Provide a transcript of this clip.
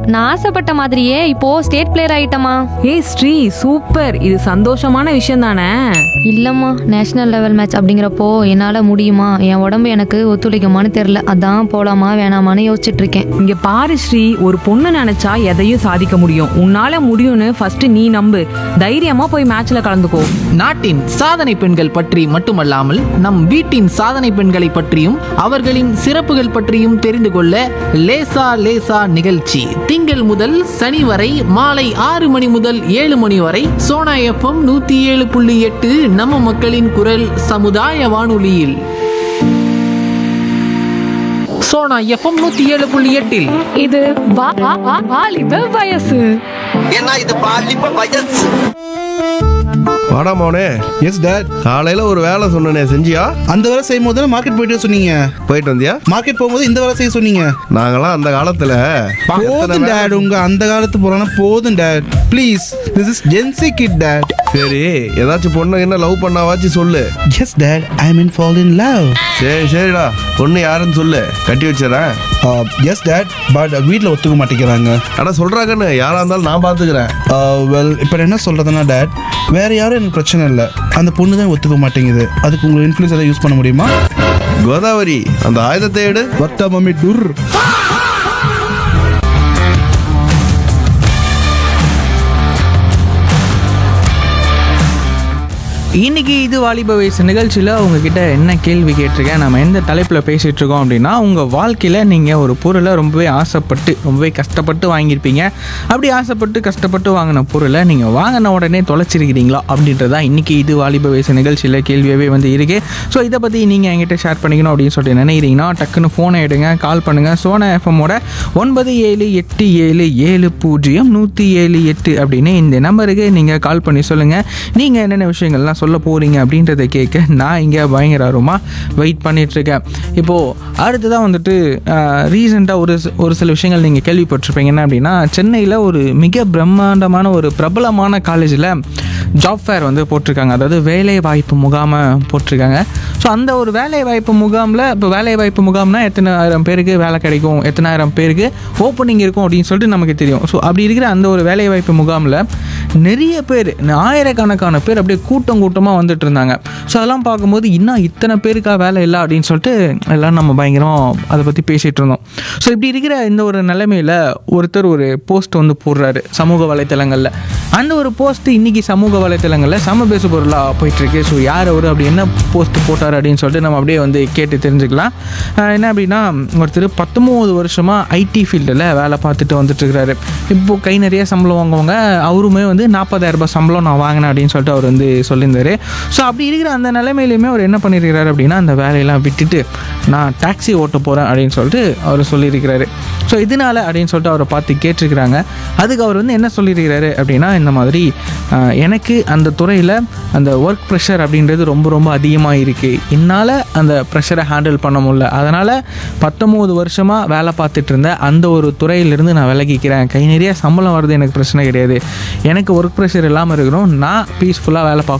நான் ஆசைப்பட்ட மாதிரியே இப்போ ஸ்டேட் பிளேயர் ஆயிட்டமா ஏய் ஸ்ரீ சூப்பர் இது சந்தோஷமான விஷயம் தானே இல்லம்மா நேஷனல் லெவல் மேட்ச் அப்படிங்கிறப்போ என்னால முடியுமா என் உடம்பு எனக்கு ஒத்துழைக்குமான்னு தெரியல அதான் போலாமா வேணாமான்னு யோசிச்சுட்டு இருக்கேன் இங்க பாரு ஸ்ரீ ஒரு பொண்ணு நினைச்சா எதையும் சாதிக்க முடியும் உன்னால முடியும்னு ஃபர்ஸ்ட் நீ நம்பு தைரியமா போய் மேட்ச்ல கலந்துக்கோ நாட்டின் சாதனை பெண்கள் பற்றி மட்டுமல்லாமல் நம் வீட்டின் சாதனை பெண்களை பற்றியும் அவர்களின் சிறப்புகள் பற்றியும் தெரிந்து கொள்ள லேசா லேசா நிகழ்ச்சி திங்கள் முதல் சனி வரை மாலை ஆறு மணி முதல் ஏழு மணி வரை சோனா எஃப்எம் நூத்தி ஏழு புள்ளி எட்டு நம்ம மக்களின் குரல் சமுதாய வானொலியில் சோனா எஃப்எம் நூத்தி ஏழு புள்ளி எட்டில் இது வா- வா- வா- வாலிப வயசு ஏன்னா இது பாலிப்ப வயசு வாடா மோனே எஸ் டேட் காலையில ஒரு வேலை சொன்னனே செஞ்சியா அந்த வேலை செய்யும் போது மார்க்கெட் போயிட்டு சொன்னீங்க போயிட்டு வந்தியா மார்க்கெட் போகும்போது இந்த வேலை செய்ய சொன்னீங்க நாங்களாம் அந்த காலத்துல எத்தனை போதும் வேலை- டேட் உங்க அந்த காலத்து போறானா போதும் dad please this is Gen Z kid dad சரி ஏதாச்சும் பொண்ணு என்ன லவ் பண்ணாவாச்சு சொல்லு yes dad I mean fall in love சரி சரிடா பொண்ணு யாருன்னு சொல்லு கட்டி வச்சிடறேன் எஸ் டேட் பட் வீட்டில் ஒத்துக்க மாட்டேங்கிறாங்க ஆனா சொல்றாங்கன்னு யாரா இருந்தாலும் நான் பாத்துக்கிறேன் வெல் இப்போ என்ன சொல்றதுன்னா டேட் வேற யாரும் எனக்கு பிரச்சனை இல்லை அந்த பொண்ணு தான் ஒத்துக்க மாட்டேங்குது அதுக்கு உங்களை இன்ஃப்ளூயன்ஸ் ஏதாவது யூஸ் பண்ண முடியுமா கோதாவரி அந்த ஆயுதத்தை எடு வர்த்தா மம்மி டுர் இன்னைக்கு இது வாலிப வயசு நிகழ்ச்சியில் உங்ககிட்ட என்ன கேள்வி கேட்டிருக்கேன் நம்ம எந்த தலைப்பில் பேசிகிட்டு இருக்கோம் அப்படின்னா உங்கள் வாழ்க்கையில் நீங்கள் ஒரு பொருளை ரொம்பவே ஆசைப்பட்டு ரொம்பவே கஷ்டப்பட்டு வாங்கியிருப்பீங்க அப்படி ஆசைப்பட்டு கஷ்டப்பட்டு வாங்கின பொருளை நீங்கள் வாங்கின உடனே தொலைச்சிருக்கிறீங்களா அப்படின்றதா இன்னைக்கு இது வாலிப வயசு நிகழ்ச்சியில் கேள்வியாகவே வந்து இருக்கு ஸோ இதை பற்றி நீங்கள் என்கிட்ட ஷேர் பண்ணிக்கணும் அப்படின்னு சொல்லிட்டு நினைக்கிறீங்கன்னா டக்குன்னு ஃபோனை எடுங்க கால் பண்ணுங்கள் சோனா எஃப்எம்மோட ஒன்பது ஏழு எட்டு ஏழு ஏழு பூஜ்ஜியம் நூற்றி ஏழு எட்டு அப்படின்னு இந்த நம்பருக்கு நீங்கள் கால் பண்ணி சொல்லுங்கள் நீங்கள் என்னென்ன விஷயங்கள்லாம் சொல்ல போகிறீங்க அப்படின்றத கேட்க நான் இங்கே பயங்கர ஆர்வமாக வெயிட் பண்ணிகிட்ருக்கேன் இப்போது அடுத்ததாக வந்துட்டு ரீசெண்டாக ஒரு சி- ஒரு சில விஷயங்கள் நீங்கள் கேள்விப்பட்டிருப்பீங்க என்ன அப்படின்னா சென்னையில் ஒரு மிக பிரம்மாண்டமான ஒரு பிரபலமான காலேஜில் ஜாப் ஃபேர் வந்து போட்டிருக்காங்க அதாவது வேலை வாய்ப்பு முகாமை போட்டிருக்காங்க ஸோ அந்த ஒரு வேலை வாய்ப்பு முகாமில் இப்போ வேலை வாய்ப்பு முகாம்னா எத்தனை ஆயிரம் பேருக்கு வேலை கிடைக்கும் எத்தனை ஆயிரம் பேருக்கு ஓப்பனிங் இருக்கும் அப்படின்னு சொல்லிட்டு நமக்கு தெரியும் ஸோ அப்படி இருக்கிற அந்த ஒரு வேலை வாய்ப்பு முகாமில் நிறைய பேர் ஆயிரக்கணக்கான பேர் அப்படியே கூட்டம் கூட்டமாக வந்துட்டு இருந்தாங்க ஸோ அதெல்லாம் பார்க்கும்போது இன்னும் இத்தனை பேருக்கா வேலை இல்லை அப்படின்னு சொல்லிட்டு எல்லாம் நம்ம பயங்கரம் அதை பற்றி பேசிகிட்டு இருந்தோம் ஸோ இப்படி இருக்கிற இந்த ஒரு நிலைமையில் ஒருத்தர் ஒரு போஸ்ட் வந்து போடுறாரு சமூக வலைத்தளங்களில் அந்த ஒரு போஸ்ட் இன்னைக்கு சமூக வலைத்தளங்களில் சம பேசு பொருளாக போயிட்டுருக்கு ஸோ யார் அவர் அப்படி என்ன போஸ்ட் போட்டார் அப்படின்னு சொல்லிட்டு நம்ம அப்படியே வந்து கேட்டு தெரிஞ்சுக்கலாம் ஆஹ் என்ன அப்படின்னா ஒருத்தர் பத்தொம்போது வருஷமாக ஐடி ஃபீல்டில் வேலை பார்த்துட்டு வந்துட்டு இருக்கிறாரு இப்போ கை நிறைய சம்பளம் வாங்குவாங்க அவருமே வந்து 40000 ரூபாய் சம்பளம் நான் வாங்கினேன் அப்படின்னு சொல்லிட்டு அவர் வந்து சொல்லியிருந்தாரு ஸோ அப்படி இருக்கிற அந்த நிலைமையிலுமே அவர் என்ன பண்ணியிருக்கிறாரு அப்படின்னா அந்த வேலையெல்லாம் விட்டுட்டு நான் டாக்ஸி ஓட்ட போகிறேன் அப்படின்னு சொல்லிட்டு அவர் சொல்லியிருக்கிறாரு ஸோ இதனால அப்படின்னு சொல்லிட்டு அவரை பார்த்து கேட்டிருக்கிறாங்க அதுக்கு அவர் வந்து என்ன சொல்லியிருக்கிறாரு அப்படின்னா இந்த மாதிரி ஆஹ், எனக்கு அந்த துறையில் அந்த ஒர்க் ப்ரெஷர் அப்படின்றது ரொம்ப ரொம்ப அதிகமாக இருக்குது என்னால் அந்த ப்ரெஷரை ஹேண்டில் பண்ண முடியல அதனால் பத்தொம்போது வருஷமாக வேலை பார்த்துட்டு இருந்த அந்த ஒரு துறையிலிருந்து நான் விலகிக்கிறேன் கை நிறைய சம்பளம் வருது எனக்கு பிரச்சனை கிடையாது எனக்கு ஒர்க் ப்ரெஷர் இல்லாமல் இருக்கணும் நான் பீஸ்ஃபுல்லாக வேலை பார்க்கணும்